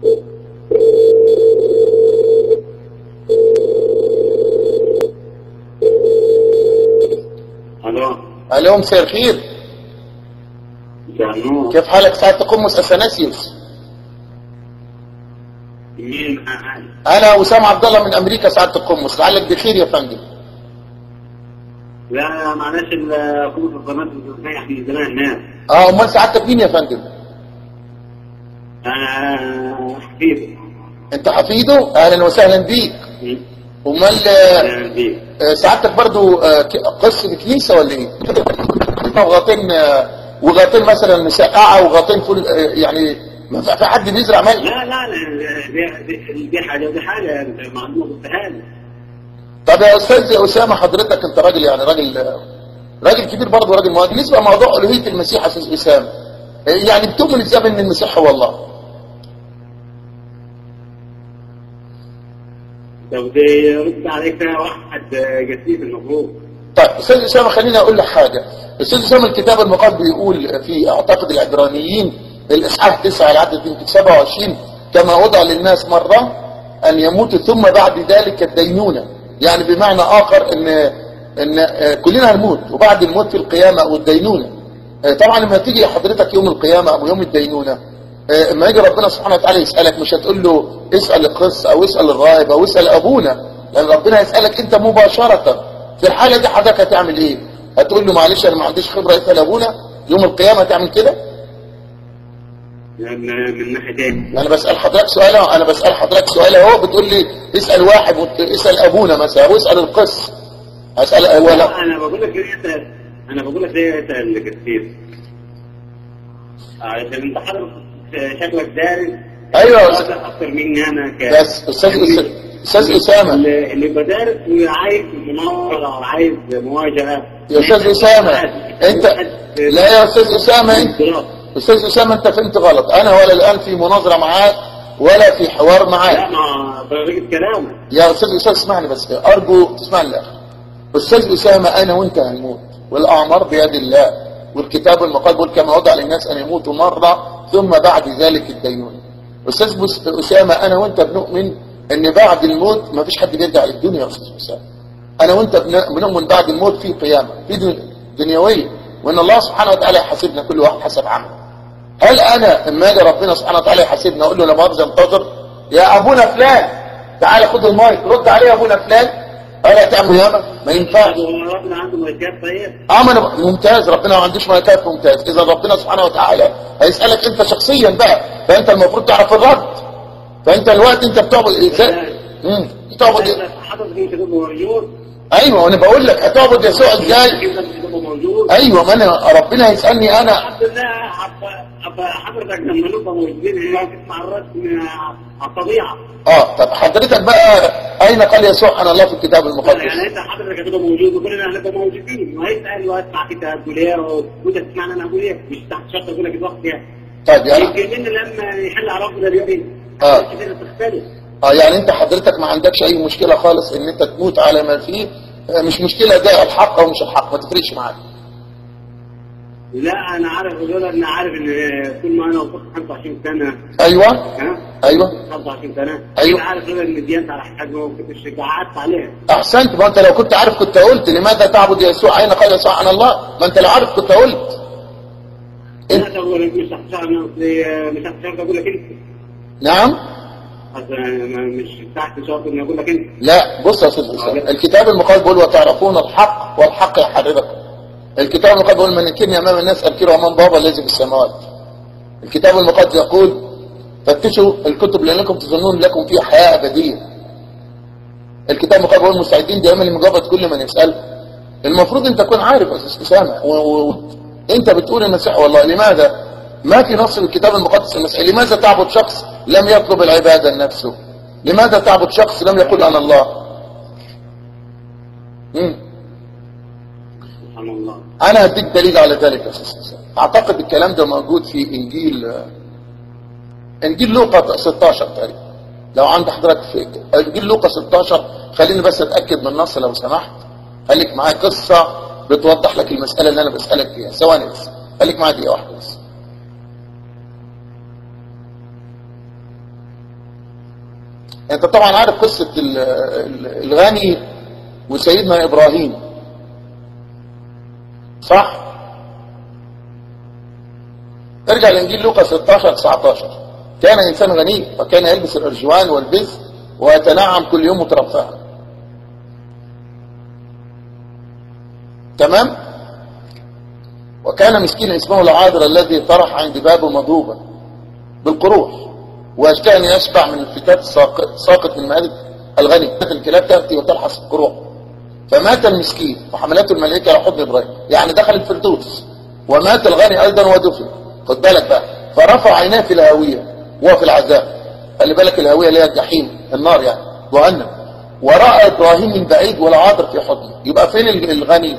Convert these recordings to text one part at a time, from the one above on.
الو الو مساء الخير جانو كيف حالك سعادة القمص اثناسيوس مين معاي انا وسام عبد الله من امريكا سعادة القمص لعلك بخير يا فندم لا معلش الخبز القناة بتريح من زمان الناس اه امال سعادتك مين يا فندم انا حفيظ انت حفيده اهلا وسهلا بيك امال آه، اهلا بيك آه، سعادتك برضو آه، ك- قصة كنيسة ولا ايه وغاطين آه، وغاطين مثلا مسقعة وغاطين فول آه، يعني ما في في حد بيزرع ملح لا لا لا دي, دي, دي حاجة ودي حاجة انت معلومة قلتها لي طب يا استاذ اسامه حضرتك انت راجل يعني راجل راجل كبير برضه وراجل مواجه بالنسبه لموضوع الوهيه المسيح يا استاذ اسامه يعني بتؤمن ازاي ان المسيح هو الله لو دي يرد عليك واحد جسيس المفروض طيب استاذ اسامه خليني اقول لك حاجه استاذ اسامه الكتاب المقدس بيقول في اعتقد العبرانيين الاصحاح 9 العدد يمكن 27 كما وضع للناس مره ان يموتوا ثم بعد ذلك الدينونه يعني بمعنى اخر ان ان آه، كلنا هنموت وبعد الموت في القيامه والدينونه آه، طبعا لما تيجي حضرتك يوم القيامه او يوم الدينونه آه، اما يجي ربنا سبحانه وتعالى يسالك مش هتقول له اسال القس او اسال الراهب او اسال ابونا لان ربنا يسالك انت مباشره في الحاله دي حضرتك هتعمل ايه هتقول له معلش انا ما عنديش خبره اسال ابونا يوم القيامه هتعمل كده من من ناحيتين انا بسال حضرتك سؤال أهو، انا بسال حضرتك سؤال اهو بتقول لي اسال واحد وت- اسال ابونا مثلا او اسال القس اسال ولا لا انا بقول لك ليه اسال انا بقول لك ليه اسال الجسيس عشان انت حضرتك شكلك دارس أيوة يا دارس أستاذ. اكتر مني انا ك بس استاذ أستاذ- استاذ اسامه اللي اللي بدارس عايز مناظره عايز مواجهه يا استاذ اسامه انت لا يا استاذ اسامه انت دراسة. استاذ اسامه انت فهمت غلط انا ولا الان في مناظره معاك ولا في حوار لا معاك ما طريقه كلامك يا استاذ اسامه اسمعني بس ارجو تسمعني الاخر استاذ اسامه انا وانت هنموت والاعمار بيد الله والكتاب المقدس بيقول كما وضع للناس ان يموتوا مره ثم بعد ذلك الدينون استاذ بس- اسامه انا وانت بنؤمن ان بعد الموت ما فيش حد بيرجع للدنيا يا استاذ اسامه انا وانت بن- بنؤمن بعد الموت في قيامه في دن- دنيويه وان الله سبحانه وتعالى يحاسبنا كل واحد حسب عمله هل انا اما اجي ربنا سبحانه وتعالى يحاسبنا اقول له لا مؤاخذه انتظر يا ابونا فلان تعالى خد المايك رد عليه يا ابونا فلان انا تعمل ياما ما ينفعش ربنا عنده ملكات طيب اه ما انا ممتاز ربنا ما عندوش ملكات ممتاز اذا ربنا سبحانه وتعالى هيسالك انت شخصيا بقى فانت المفروض تعرف الرد فانت الوقت انت بتعبد ازاي امم بتعبد إيه؟ حضرتك انت تبقى موجود ايوه وانا بقول لك هتعبد يسوع ازاي انت تبقى موجود ايوه ما انا ربنا هيسالني انا الحمد لله عب- عب- حضرتك لما نبقى موجودين هنا تسمع الرسم على الطبيعه اه طب حضرتك بقى اين قال يسوع انا الله في الكتاب يعني المقدس انت حضرتك هتبقى موجود وكلنا هنبقى موجودين وهيسال واسمع كتاب اقول ايه وانت تسمعنا انا اقول ايه مش تحت شرط اقول لك الوقت يعني طيب يعني يمكن إن لما يحل على ربنا اليومين آه. كده تختلف اه يعني انت حضرتك ما عندكش اي مشكله خالص ان انت تموت على ما فيه آه، مش مشكله ده الحق او مش الحق ما تفرقش معاك لا انا عارف دول انا عارف ان طول ما انا وصلت 25 سنه ايوه ها ايوه 25 سنه أيوة. انا عارف دول ان ديانتي على حاجه وكنت قعدت عليها احسنت ما انت لو كنت عارف كنت قلت لماذا تعبد يسوع اين قال يسوع عن الله ما انت لو عارف كنت قلت لا تقول لك مش هتشتغل مش هتشتغل اقول لك انت نعم أصل مش تحت شرط اني اقول لك انت لا بص يا استاذ اسامه الكتاب المقدس بيقول وتعرفون الحق والحق يحرركم الكتاب المقدس بيقول من ينكرني امام الناس انكره امام بابا الذي في السماوات الكتاب المقدس يقول فتشوا الكتب لانكم تظنون لكم فيها حياه ابديه الكتاب المقدس بيقول مستعدين دائما لمجابهه كل من يسال المفروض انت تكون عارف يا استاذ اسامه و... و... انت بتقول المسيح والله لماذا ما في نص في الكتاب المقدس المسيح لماذا تعبد شخص لم يطلب العباده لنفسه لماذا تعبد شخص لم يقل انا الله مم. سبحان الله انا هديك دليل على ذلك يا استاذ حسين. اعتقد الكلام ده موجود في انجيل انجيل لوقا 16 تقريبا لو عند حضرتك في انجيل لوقا 16 خليني بس اتاكد من النص لو سمحت خليك معايا قصه بتوضح لك المساله اللي انا بسالك فيها ثواني بس خليك معايا دقيقه واحده بس انت طبعا عارف قصة ال- ال- الغني وسيدنا ابراهيم صح ارجع لانجيل لوقا 16 19 كان انسان غني وكان يلبس الارجوان والبز ويتنعم كل يوم مترفها تمام وكان مسكين اسمه العاذر الذي طرح عند بابه مضروبا بالقروح واشتهى ان يشبع من الفتات الساقط ساقط من مائده الغني الكلاب تاتي وتلحس القروح فمات المسكين وحملته الملائكه على حضن ابراهيم يعني دخل الفردوس ومات الغني ايضا ودفن خد بالك بقى فرفع عيناه في الهاويه وهو في العذاب خلي بالك الهاويه اللي هي الجحيم النار يعني جهنم وراى ابراهيم من بعيد والعاذر في حضنه يبقى فين الغني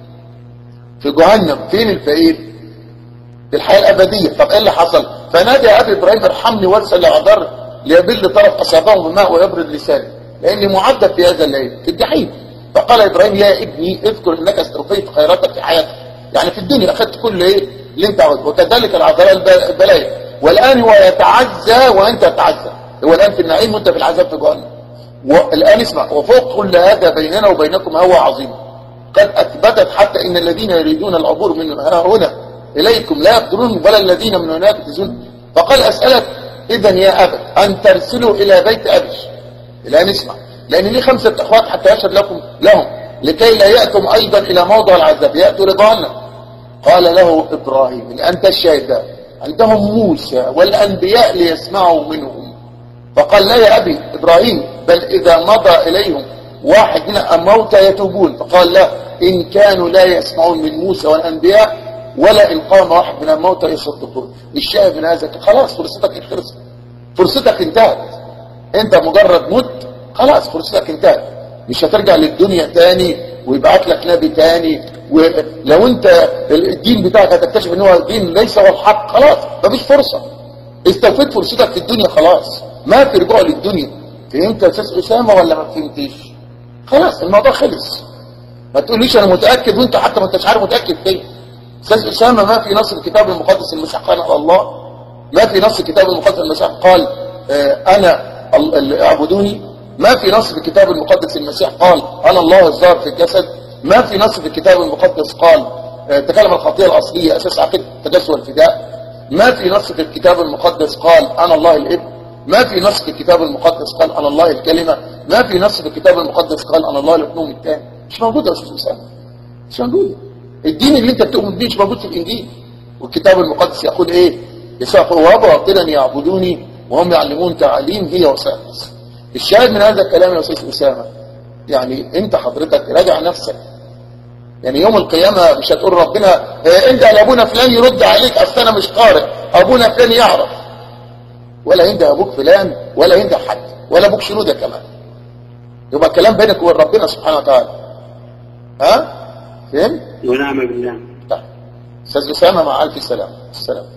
في جهنم فين الفقير في الحياه الابديه طب ايه اللي حصل فنادى ابي ابراهيم ارحمني وارسل لعذر ليبل طرف اصابعه بالماء ويبرد لساني لاني معذب في هذا الليل في الجحيم فقال ابراهيم يا ابني اذكر انك استوفيت خيراتك في حياتك يعني في الدنيا اخذت كل ايه اللي انت عاوزه وكذلك العذراء الب- البلايا والان هو يتعزى وانت تتعزى هو الان في النعيم وانت في العذاب في جهنم والان اسمع وفوق كل هذا بيننا وبينكم هوى عظيم قد اثبتت حتى ان الذين يريدون العبور من ها هنا اليكم لا يقدرون ولا الذين من هناك يجوزون فقال اسالك اذا يا ابت ان ترسلوا الى بيت ابي الان اسمع لان لي خمسه اخوات حتى يشهد لكم لهم لكي لا ياتم ايضا الى موضع العذاب ياتوا لجهنم قال له ابراهيم الان تشهد عندهم موسى والانبياء ليسمعوا منهم فقال لا يا ابي ابراهيم بل اذا مضى اليهم واحد من الموتى يتوبون فقال لا ان كانوا لا يسمعون من موسى والانبياء ولا ان قام واحد من الموتى يصدقون الشاهد من هذا خلاص فرصتك خلصت فرصتك انتهت انت مجرد مت خلاص فرصتك انتهت مش هترجع للدنيا تاني ويبعت لك نبي تاني ولو انت الدين بتاعك هتكتشف ان هو دين ليس هو الحق خلاص مفيش فرصه استوفيت فرصتك في الدنيا خلاص ما في رجوع للدنيا فهمت يا استاذ اسامه ولا ما فهمتش خلاص الموضوع خلص ما تقوليش انا متاكد وانت حتى ما انتش عارف متاكد فين استاذ اسامه ما في نص الكتاب المقدس المسيح قال على الله ما في نص الكتاب المقدس المسيح قال آه انا ال- ال- اعبدوني ما في نص في الكتاب المقدس المسيح قال انا الله الظاهر في الجسد ما في نص في الكتاب المقدس قال آه، تكلم الخطيه الاصليه اساس عقيده التجسد والفداء ما في نص في الكتاب المقدس قال انا الله الابن ما في نص في الكتاب المقدس قال انا الله الكلمه ما في نص في الكتاب المقدس قال انا الله الابن الثاني مش موجود يا استاذ اسامه مش موجود الدين اللي انت بتؤمن بيه مش موجود في الانجيل والكتاب المقدس يقول ايه يسوع وباطلا يعبدوني وهم يعلمون تعاليم هي وسائس الشاهد من هذا الكلام يا استاذ اسامه يعني انت حضرتك راجع نفسك يعني يوم القيامة مش هتقول ربنا اه انت يا ابونا فلان يرد عليك اصل انا مش قارئ ابونا فلان يعرف ولا يندى ابوك فلان ولا يندى حد ولا ابوك شنودة كمان يبقى الكلام بينك وبين ربنا سبحانه وتعالى ها فهمت ونعم بالله طيب استاذ اسامه مع الف سلامه السلام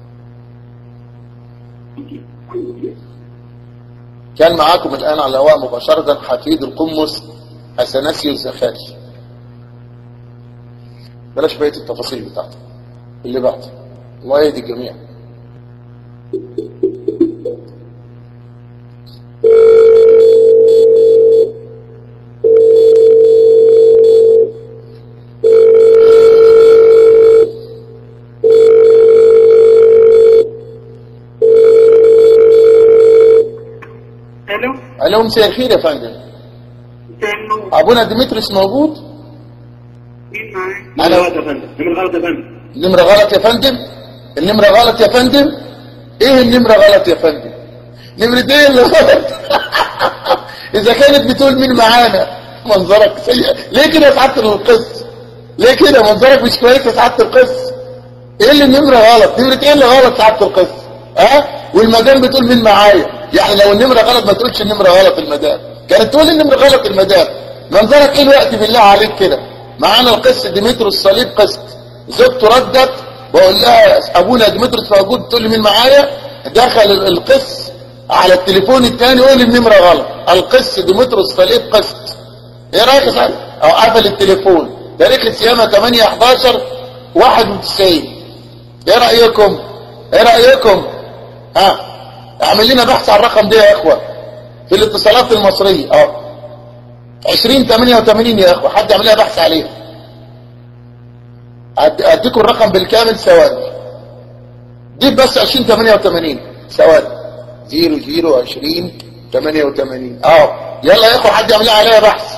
كان معاكم الان على الهواء مباشره حفيد القمص اثناسيوس زخاري بلاش بقيه التفاصيل بتاعته اللي بعده الله يهدي الجميع الو الو مساء الخير يا فندم كانه ابونا ديمتريس موجود مين معاك؟ أنا- نمرة غلط يا فندم نمرة غلط يا فندم النمرة غلط يا فندم النمرة غلط يا فندم ايه النمرة غلط يا فندم نمرة ايه اللي غلط اذا كانت بتقول مين معانا منظرك سيء ليه كده يا سعادة القس ليه كده منظرك مش كويس يا سعادة القس ايه اللي النمرة غلط نمرة ايه اللي غلط سعادة القس ها والمدام بتقول مين معايا يعني لو النمرة غلط ما تقولش النمرة غلط المدام كانت تقول النمرة غلط المدام منظرك ايه الوقت بالله عليك كده معانا القس ديمتروس الصليب قس زوجته ردت بقول لها ابونا ديمتروس موجود تقول لي مين معايا دخل ال- القس على التليفون الثاني يقول لي النمرة غلط القس ديمتروس الصليب قس ايه رايك يا سعد او قفل التليفون تاريخ الصيامه 8 11 91 ايه رايكم ايه رايكم ها اعمل لنا بحث على الرقم ده يا اخوه في الاتصالات المصرية اه 2088 يا اخوة حد يعمل لها بحث عليها أد- اديكم الرقم بالكامل ثواني دي بس 2088 ثواني 00 20 88 اه يلا يا اخوة حد يعمل لها عليها بحث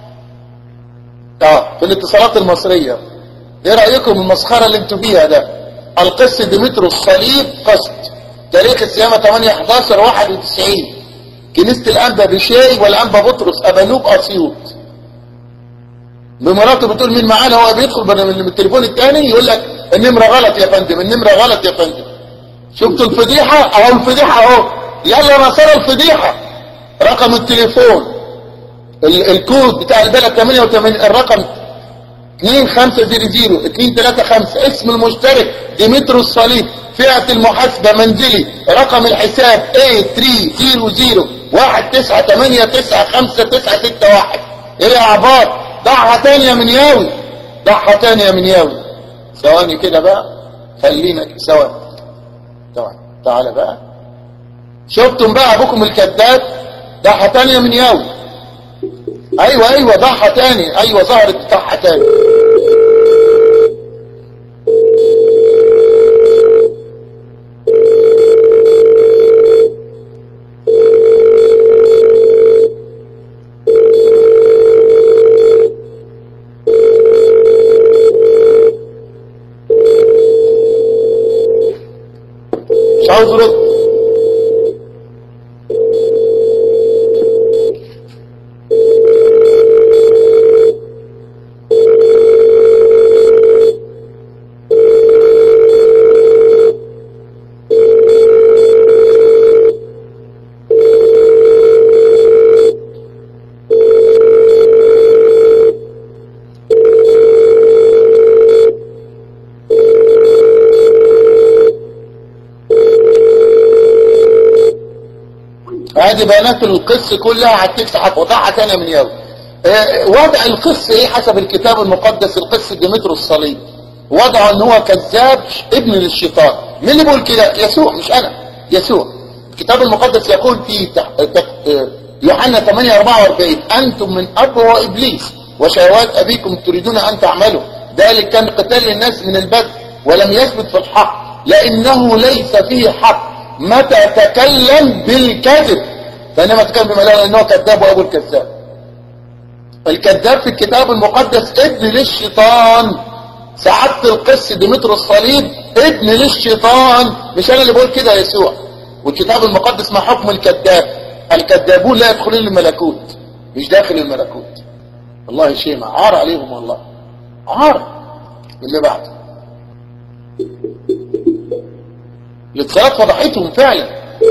اه في الاتصالات المصرية ايه رأيكم المسخرة اللي انتوا فيها ده القس ديمتروس صليب قسط تاريخ الصيامة 8 11 91 كنيسة الأنبا بشاي والأنبا بطرس أبانوب أسيوط بمراته بتقول مين معانا هو بيدخل من من التليفون الثاني يقول لك النمرة غلط يا فندم النمرة غلط يا فندم شفتوا الفضيحة اهو الفضيحة اهو يلا نصر الفضيحة رقم التليفون ال- الكود بتاع البلد 88 الرقم 2500 235 اسم المشترك ديمتروس صليب فئة المحاسبة منزلي رقم الحساب A300 1989591 ايه يا عباد ضعها تاني يا منياوي ضعها تاني يا منياوي ثواني كده بقى خلينا ثواني ثواني تعالى بقى شفتم بقى ابوكم الكذاب ضعها تاني يا منياوي ايوه ايوه ضحى تاني ايوه ظهرت ضحى تاني مش عاوز رد هذه بيانات القس كلها هتفتح وضعها تاني من يوم آه، وضع القس ايه حسب الكتاب المقدس القس ديمترو الصليب وضعه ان هو كذاب ابن للشيطان مين اللي بيقول كده يسوع مش انا يسوع الكتاب المقدس يقول في تح- تح- آه، يوحنا 8 44 انتم من اب وابليس وشهوات ابيكم تريدون ان تعملوا ذلك كان قتال للناس من البدء ولم يثبت في الحق لانه ليس فيه حق متى تكلم بالكذب فانما تكلم بما لا لانه كذاب وابو الكذاب الكذاب في الكتاب المقدس ابن للشيطان سعادة القس ديمترو الصليب ابن للشيطان مش انا اللي بقول كده يا يسوع والكتاب المقدس ما حكم الكذاب الكذابون لا يدخلون الملكوت مش داخل الملكوت والله شيء عار عليهم والله عار اللي بعده الاتصالات فضحتهم فعلا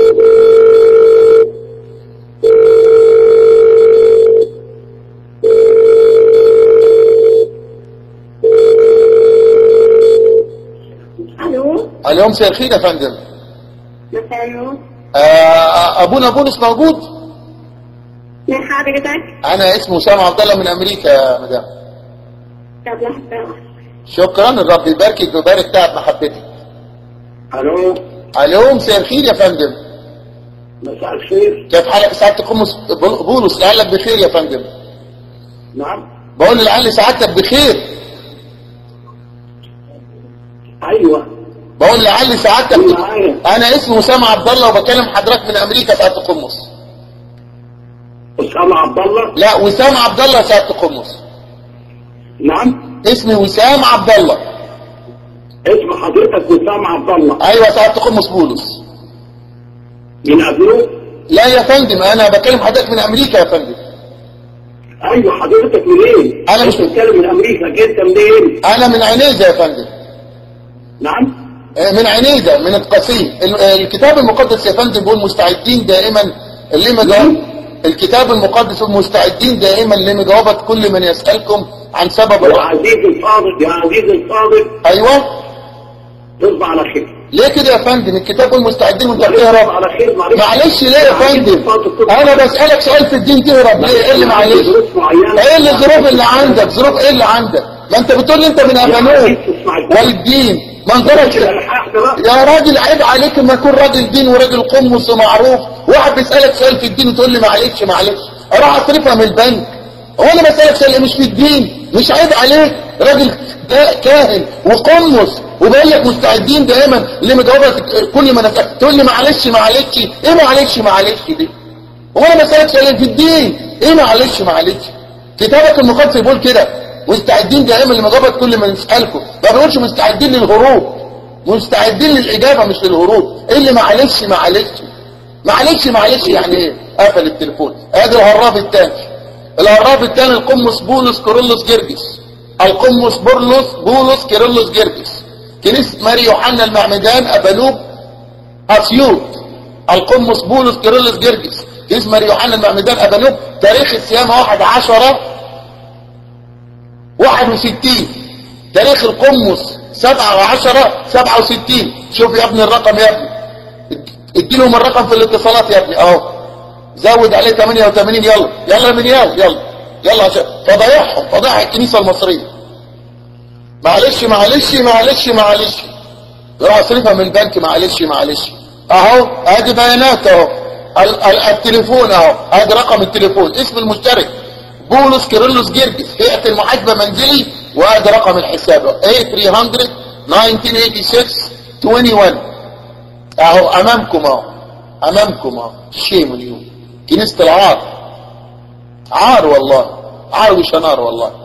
الو اليوم مساء الخير يا فندم مساء النور آه، ابونا بولس موجود من حضرتك انا اسمه اسامه عبد الله من امريكا يا مدام طب لحظة شكرا الرب يباركك ويبارك تعب محبتك الو اليوم مساء الخير يا فندم مساء الخير كيف حالك سعادتك قمص بولس لعلك بخير يا فندم نعم بقول لعل سعادتك بخير ايوه بقول لعل سعادتك معايا انا اسمي اسامه عبد الله وبكلم حضرتك من امريكا سعاده قمص اسامه عبد الله لا وسام عبد الله سعاده قمص نعم اسمي وسام عبد الله اسم حضرتك وسام عبد الله ايوه سعاده قمص بولس من ابنوب لا يا فندم انا بكلم حضرتك من امريكا يا فندم ايوه حضرتك منين؟ أنا مش- انت بتتكلم من امريكا جيت منين؟ انا من عنيزه يا فندم نعم آه، من عنيزه من القصيم ال- آه، الكتاب المقدس يا فندم بيقول مستعدين دائما لما جاوب الكتاب المقدس بيقول مستعدين دائما لمجاوبه كل من يسالكم عن سبب يا الرحمه عزيزي الفاضل يا عزيزي الفاضل ايوه تصبح على خير ليه كده يا فندم الكتاب بيقول مستعدين وانت تصبح بتهرب على خير معلش معلش ليه يا فندم انا بسالك سؤال في الدين تهرب ليه ايه اللي معلش ظروف معينه ايه اللي الظروف اللي عندك ظروف ايه اللي عندك ما انت بتقول لي انت من ابانوب والدين منظرك كده الحق بقى يا راجل عيب عليك اما يكون راجل دين وراجل قمص ومعروف واحد بيسالك سؤال في الدين وتقول لي معلش معلش اروح اصرفها من البنك هو انا بسالك سؤال مش في الدين مش عيب عليك راجل دا- كاهن وقمص وبقول لك مستعدين دائما اللي مجاوبك كل ما نسأل تقول لي معلش معلش ايه معلش معلش دي هو انا بسالك سؤال في الدين ايه معلش معلش كتابك المقدس بيقول كده مستعدين دائما لمجاوبة كل ما نسألكم ما بيقولش مستعدين للهروب مستعدين للإجابة مش للهروب ايه اللي معلش معلش معلش معلش يعني ايه قفل التليفون ادي الهراب الثاني الهراب الثاني القمص بولس كيرلس جرجس القمص بولس بولس كيرلس جرجس كنيسة ماري يوحنا المعمدان أبانوب أسيوط القمص بولس كيرلس جرجس كنيسة ماري يوحنا المعمدان أبانوب تاريخ الصيامة واحد عشرة واحد وستين تاريخ القمص سبعة وعشرة سبعة وستين شوف يا ابني الرقم يا ابني اديلهم الرقم في الاتصالات يا ابني اهو زود عليه 88 يلا يلا من يلا يلا يلا عشان فضيعهم فضيع الكنيسة المصرية معلش معلش معلش معلش يروح اصرفها من البنك معلش معلش اهو ادي بيانات اهو ال- ال- التليفون اهو ادي رقم التليفون اسم المشترك بولس كيرلس جرجس هيئة المحاسبة منزلي وادي رقم الحساب اهو 8300 1986 21 اهو امامكم اهو امامكم اهو شيم اليوم كنيسة العار عار والله عار وشنار والله